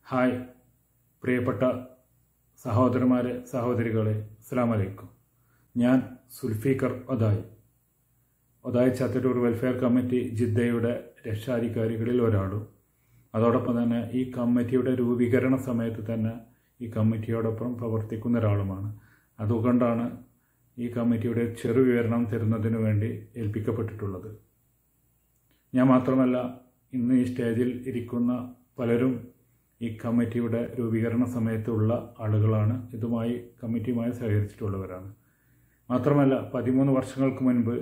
hi പ്രിയപ്പെട്ട സഹോദരന്മാരെ സഹോദരികളെ അസ്സാം വലൈക്കും ഞാൻ സുൽഫീഖർ ഒതായ് ഒതായ് ചത്തരൂർ വെൽഫെയർ കമ്മിറ്റി ജിദ്ദയുടെ രക്ഷാധികാരികളിൽ ഒരാളും അതോടൊപ്പം തന്നെ ഈ കമ്മിറ്റിയുടെ രൂപീകരണ സമയത്ത് തന്നെ ഈ കമ്മിറ്റിയോടൊപ്പം പ്രവർത്തിക്കുന്ന ഒരാളുമാണ് അതുകൊണ്ടാണ് ഈ കമ്മിറ്റിയുടെ ചെറു വിവരണം തരുന്നതിന് വേണ്ടി ഏൽപ്പിക്കപ്പെട്ടിട്ടുള്ളത് ഞാൻ മാത്രമല്ല ഇന്ന് ഈ സ്റ്റേജിൽ ഇരിക്കുന്ന പലരും ഈ കമ്മിറ്റിയുടെ രൂപീകരണ സമയത്തുള്ള ആളുകളാണ് ഇതുമായി കമ്മിറ്റിയുമായി സഹകരിച്ചിട്ടുള്ളവരാണ് മാത്രമല്ല പതിമൂന്ന് വർഷങ്ങൾക്ക് മുൻപ്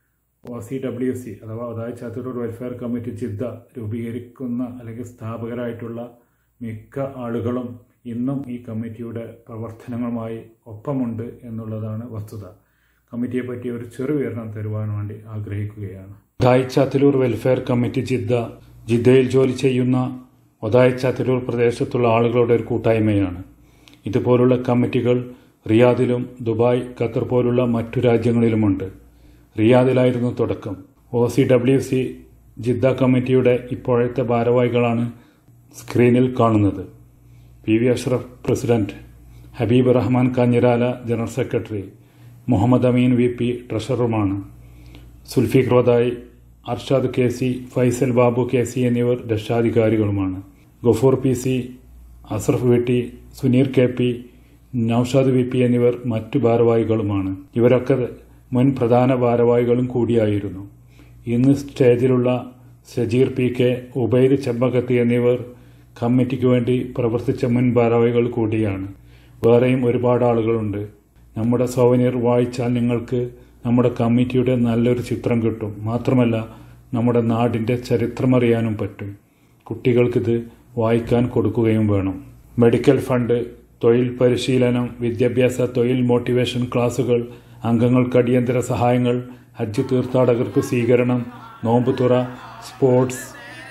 ഒ സി ഡബ്ല്യു സി അഥവാ അതായത് ചാത്തൂർ വെൽഫെയർ കമ്മിറ്റി ജിദ്ദ രൂപീകരിക്കുന്ന അല്ലെങ്കിൽ സ്ഥാപകരായിട്ടുള്ള മിക്ക ആളുകളും ഇന്നും ഈ കമ്മിറ്റിയുടെ പ്രവർത്തനങ്ങളുമായി ഒപ്പമുണ്ട് എന്നുള്ളതാണ് വസ്തുത കമ്മിറ്റിയെ പറ്റി ഒരു ചെറു വിവരണം തരുവാൻ വേണ്ടി ആഗ്രഹിക്കുകയാണ് ഒതായ് ചാത്തലൂർ വെൽഫെയർ കമ്മിറ്റി ജിദ്ദ ജിദ്ദയിൽ ജോലി ചെയ്യുന്ന ഒതായ് ചാത്തലൂർ പ്രദേശത്തുള്ള ആളുകളുടെ ഒരു കൂട്ടായ്മയാണ് ഇതുപോലുള്ള കമ്മിറ്റികൾ റിയാദിലും ദുബായ് ഖത്തർ പോലുള്ള മറ്റു രാജ്യങ്ങളിലുമുണ്ട് റിയാദിലായിരുന്നു തുടക്കം O C W C Jeddah കമ്മിറ്റിയുടെ ഇപ്പോഴത്തെ ഭാരവാഹികളാണ് സ്ക്രീനിൽ കാണുന്നത് P V Ashraf president Habeeb Rahman Kanjirala general secretary Muhammed Ameen V P ട്രഷററുമാണ് Zulfiq Rodai Arshad K C Faisal Babu K C എന്നിവർ രക്ഷാധികാരികളുമാണ് Gafoor P C Asraf V T Suneer K P Naushad V P എന്നിവർ മറ്റു ഭാരവാഹികളുമാണ് ഇവരൊക്കെ മുൻ പ്രധാന ഭാരവാഹികളും കൂടിയായിരുന്നു ഇന്ന് സ്റ്റേജിലുള്ള സജീർ പി കെ ഉബൈദ് ചെമ്പകത്തി എന്നിവർ കമ്മിറ്റിക്ക് വേണ്ടി പ്രവർത്തിച്ച മുൻ ഭാരവാഹികൾ കൂടിയാണ് വേറെയും ഒരുപാട് ആളുകളുണ്ട് നമ്മുടെ സോവനിയർ വായിച്ചാൽ നിങ്ങൾക്ക് നമ്മുടെ കമ്മിറ്റിയുടെ നല്ലൊരു ചിത്രം കിട്ടും മാത്രമല്ല നമ്മുടെ നാടിൻ്റെ ചരിത്രമറിയാനും പറ്റും കുട്ടികൾക്കിത് വായിക്കാൻ കൊടുക്കുകയും വേണം മെഡിക്കൽ ഫണ്ട് തൊഴിൽ പരിശീലനം വിദ്യാഭ്യാസ തൊഴിൽ മോട്ടിവേഷൻ ക്ലാസുകൾ അംഗങ്ങൾക്ക് അടിയന്തര സഹായങ്ങൾ ഹജ്ജ് തീർത്ഥാടകർക്ക് സ്വീകരണം നോമ്പുതുറ സ്പോർട്സ്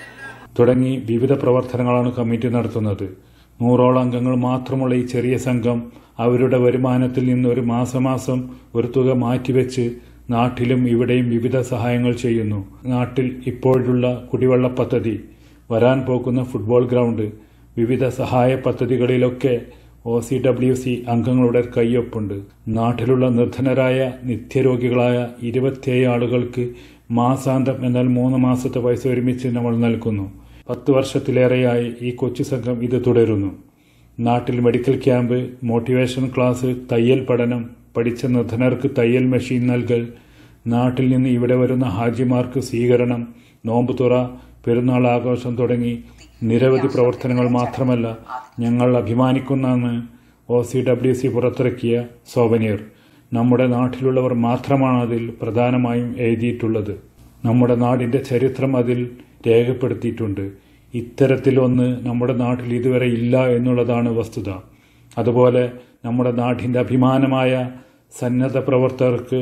തുടങ്ങി വിവിധ പ്രവർത്തനങ്ങളാണ് കമ്മിറ്റി നടത്തുന്നത് നൂറോളം അംഗങ്ങൾ മാത്രമുള്ള ഈ ചെറിയ സംഘം അവരുടെ വരുമാനത്തിൽ നിന്ന് ഒരു മാസമാസം ഒരു തുക മാറ്റിവെച്ച് നാട്ടിലും ഇവിടെയും വിവിധ സഹായങ്ങൾ ചെയ്യുന്നു നാട്ടിൽ ഇപ്പോഴുള്ള കുടിവെള്ള പദ്ധതി വരാൻ പോകുന്ന ഫുട്ബോൾ ഗ്രൗണ്ട് വിവിധ സഹായ പദ്ധതികളിലൊക്കെ ഒ സി ഡബ്ല്യു സി അംഗങ്ങളുടെ കയ്യൊപ്പുണ്ട് നാട്ടിലുള്ള നിർധനരായ നിത്യരോഗികളായ ഇരുപത്തിയേഴ് ആളുകൾക്ക് മാസാന്തം എന്നാൽ മൂന്ന് മാസത്തെ പൈസ ഒരുമിച്ച് നമ്മൾ നൽകുന്നു പത്ത് വർഷത്തിലേറെയായി ഈ കൊച്ചു സംഘം ഇത് തുടരുന്നു നാട്ടിൽ മെഡിക്കൽ ക്യാമ്പ് മോട്ടിവേഷൻ ക്ലാസ് തയ്യൽ പഠനം പഠിച്ച നിർധനർക്ക് തയ്യൽ മെഷീൻ നൽകൽ നാട്ടിൽ നിന്ന് ഇവിടെ വരുന്ന ഹാജിമാർക്ക് സ്വീകരണം നോമ്പുതുറ പെരുന്നാൾ ആഘോഷം തുടങ്ങി നിരവധി പ്രവർത്തനങ്ങൾ മാത്രമല്ല ഞങ്ങൾ അഭിമാനിക്കുന്നെന്ന് ഒ സി ഡബ്ല്യു സി പുറത്തിറക്കിയ സോവനിയർ നമ്മുടെ നാട്ടിലുള്ളവർ മാത്രമാണ് അതിൽ പ്രധാനമായും എഴുതിയിട്ടുള്ളത് നമ്മുടെ നാടിന്റെ ചരിത്രം അതിൽ രേഖപ്പെടുത്തിയിട്ടുണ്ട് ഇത്തരത്തിലൊന്ന് നമ്മുടെ നാട്ടിൽ ഇതുവരെ ഇല്ല എന്നുള്ളതാണ് വസ്തുത അതുപോലെ നമ്മുടെ നാടിന്റെ അഭിമാനമായ സന്നദ്ധ പ്രവർത്തകർക്ക്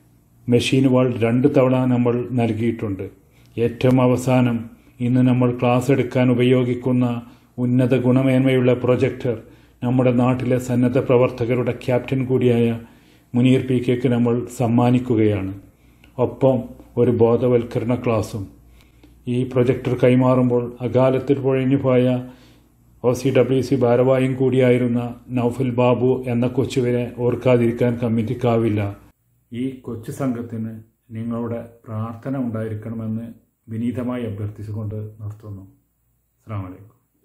മെഷീൻ വേൾഡ് രണ്ട് തവണ നമ്മൾ നൽകിയിട്ടുണ്ട് ഏറ്റവും അവസാനം ഇന്ന് നമ്മൾ ക്ലാസ് എടുക്കാൻ ഉപയോഗിക്കുന്ന ഉന്നത ഗുണമേന്മയുള്ള പ്രൊജക്ടർ നമ്മുടെ നാട്ടിലെ സന്നദ്ധ പ്രവർത്തകരുടെ ക്യാപ്റ്റൻ കൂടിയായ മുനീർ പി കെക്ക് നമ്മൾ സമ്മാനിക്കുകയാണ് ഒപ്പം ഒരു ബോധവൽക്കരണ ക്ലാസും ഈ പ്രൊജക്ടർ കൈമാറുമ്പോൾ അകാലത്തിൽ പൊഴിഞ്ഞുപോയ ഒ സി ഡബ്ല്യു സി ഭാരവാഹിയും കൂടിയായിരുന്ന നൌഫൽ ബാബു എന്ന കൊച്ചുവിനെ ഓർക്കാതിരിക്കാൻ കമ്മിറ്റിക്കാവില്ല ഈ കൊച്ചു സംഘത്തിന് നിങ്ങളുടെ പ്രാർത്ഥന ഉണ്ടായിരിക്കണമെന്ന് വിനീതമായി അഭ്യർത്ഥിച്ചുകൊണ്ട് നിർത്തുന്നു അസ്സാം വലൈക്കും